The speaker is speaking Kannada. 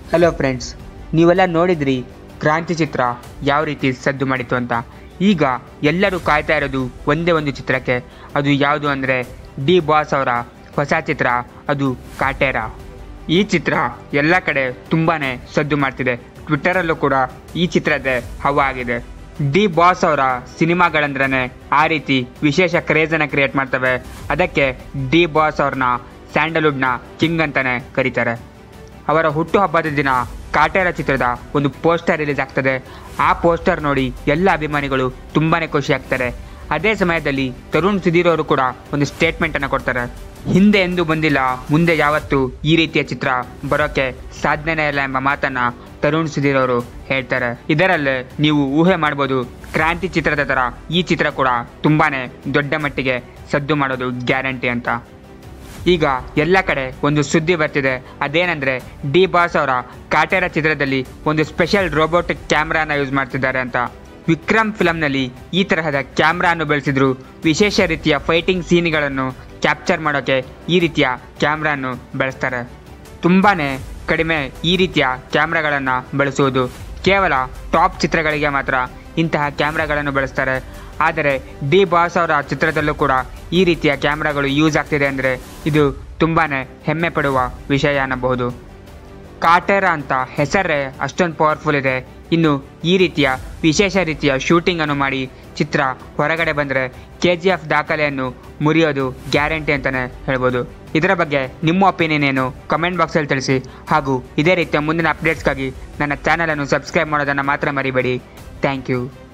ಹಲೋ ಫ್ರೆಂಡ್ಸ್ ನೀವೆಲ್ಲ ನೋಡಿದ್ರಿ ಕ್ರಾಂತಿ ಚಿತ್ರ ಯಾವ ರೀತಿ ಸದ್ದು ಮಾಡಿತು ಅಂತ ಈಗ ಎಲ್ಲರೂ ಕಾಯ್ತಾ ಇರೋದು ಒಂದೇ ಒಂದು ಚಿತ್ರಕ್ಕೆ ಅದು ಯಾವುದು ಅಂದರೆ ಡಿ ಬಾಸ್ ಅವರ ಹೊಸ ಚಿತ್ರ ಅದು ಕಾಟೇರ ಈ ಚಿತ್ರ ಎಲ್ಲ ಕಡೆ ತುಂಬಾ ಸದ್ದು ಮಾಡ್ತಿದೆ ಟ್ವಿಟ್ಟರಲ್ಲೂ ಕೂಡ ಈ ಚಿತ್ರದ ಹವಾ ಆಗಿದೆ ಡಿ ಬಾಸ್ ಅವರ ಸಿನಿಮಾಗಳಂದ್ರೇ ಆ ರೀತಿ ವಿಶೇಷ ಕ್ರೇಜನ್ನು ಕ್ರಿಯೇಟ್ ಮಾಡ್ತವೆ ಅದಕ್ಕೆ ಡಿ ಬಾಸ್ ಅವ್ರನ್ನ ಸ್ಯಾಂಡಲ್ವುಡ್ನ ಕಿಂಗ್ ಅಂತಾನೆ ಕರೀತಾರೆ ಅವರ ಹುಟ್ಟುಹಬ್ಬದ ದಿನ ಕಾಟೇರ ಚಿತ್ರದ ಒಂದು ಪೋಸ್ಟರ್ ರಿಲೀಸ್ ಆಗ್ತದೆ ಆ ಪೋಸ್ಟರ್ ನೋಡಿ ಎಲ್ಲ ಅಭಿಮಾನಿಗಳು ತುಂಬಾ ಖುಷಿ ಆಗ್ತಾರೆ ಅದೇ ಸಮಯದಲ್ಲಿ ತರುಣ್ ಸುಧೀರ್ ಅವರು ಕೂಡ ಒಂದು ಸ್ಟೇಟ್ಮೆಂಟನ್ನು ಕೊಡ್ತಾರೆ ಹಿಂದೆ ಎಂದೂ ಬಂದಿಲ್ಲ ಮುಂದೆ ಯಾವತ್ತೂ ಈ ರೀತಿಯ ಚಿತ್ರ ಬರೋಕ್ಕೆ ಸಾಧ್ಯನೇ ಇಲ್ಲ ಎಂಬ ಮಾತನ್ನ ತರುಣ್ ಸುಧೀರ್ ಅವರು ಹೇಳ್ತಾರೆ ಇದರಲ್ಲೇ ನೀವು ಊಹೆ ಮಾಡ್ಬೋದು ಕ್ರಾಂತಿ ಚಿತ್ರದ ಥರ ಈ ಚಿತ್ರ ಕೂಡ ತುಂಬಾನೇ ದೊಡ್ಡ ಮಟ್ಟಿಗೆ ಸದ್ದು ಮಾಡೋದು ಗ್ಯಾರಂಟಿ ಅಂತ ಈಗ ಎಲ್ಲ ಕಡೆ ಒಂದು ಸುದ್ದಿ ಬರ್ತಿದೆ ಅದೇನೆಂದ್ರೆ ಡಿ ಬಾಸ್ ಅವರ ಕಾಟೇರ ಚಿತ್ರದಲ್ಲಿ ಒಂದು ಸ್ಪೆಷಲ್ ರೋಬೋಟಿಕ್ ಕ್ಯಾಮ್ರಾನ ಯೂಸ್ ಮಾಡ್ತಿದ್ದಾರೆ ಅಂತ ವಿಕ್ರಮ್ ಫಿಲಮ್ನಲ್ಲಿ ಈ ತರಹದ ಕ್ಯಾಮ್ರಾನು ಬಳಸಿದ್ರು ವಿಶೇಷ ರೀತಿಯ ಫೈಟಿಂಗ್ ಸೀನ್ಗಳನ್ನು ಕ್ಯಾಪ್ಚರ್ ಮಾಡೋಕೆ ಈ ರೀತಿಯ ಕ್ಯಾಮ್ರಾನು ಬಳಸ್ತಾರೆ ತುಂಬಾನೇ ಕಡಿಮೆ ಈ ರೀತಿಯ ಕ್ಯಾಮ್ರಾಗಳನ್ನು ಬಳಸುವುದು ಕೇವಲ ಟಾಪ್ ಚಿತ್ರಗಳಿಗೆ ಮಾತ್ರ ಇಂತಹ ಕ್ಯಾಮ್ರಾಗಳನ್ನು ಬಳಸ್ತಾರೆ ಆದರೆ ಡಿ ಬಾಸ್ ಅವರ ಚಿತ್ರದಲ್ಲೂ ಕೂಡ ಈ ರೀತಿಯ ಕ್ಯಾಮ್ರಾಗಳು ಯೂಸ್ ಆಗ್ತಿದೆ ಅಂದರೆ ಇದು ತುಂಬಾ ಹೆಮ್ಮೆ ಪಡುವ ವಿಷಯ ಅನ್ನಬಹುದು ಕಾಟೇರ ಅಂತ ಹೆಸರೇ ಅಷ್ಟೊಂದು ಪವರ್ಫುಲ್ ಇದೆ ಇನ್ನು ಈ ರೀತಿಯ ವಿಶೇಷ ರೀತಿಯ ಶೂಟಿಂಗನ್ನು ಮಾಡಿ ಚಿತ್ರ ಹೊರಗಡೆ ಬಂದರೆ ಕೆ ಜಿ ಎಫ್ ದಾಖಲೆಯನ್ನು ಮುರಿಯೋದು ಗ್ಯಾರಂಟಿ ಅಂತಲೇ ಹೇಳ್ಬೋದು ಇದರ ಬಗ್ಗೆ ನಿಮ್ಮ ಒಪಿನಿಯನ್ ಏನು ಕಮೆಂಟ್ ಬಾಕ್ಸಲ್ಲಿ ತಿಳಿಸಿ ಹಾಗೂ ಇದೇ ರೀತಿಯ ಮುಂದಿನ ಅಪ್ಡೇಟ್ಸ್ಗಾಗಿ ನನ್ನ ಚಾನಲನ್ನು ಸಬ್ಸ್ಕ್ರೈಬ್ ಮಾಡೋದನ್ನು ಮಾತ್ರ ಮರಿಬೇಡಿ ಥ್ಯಾಂಕ್ ಯು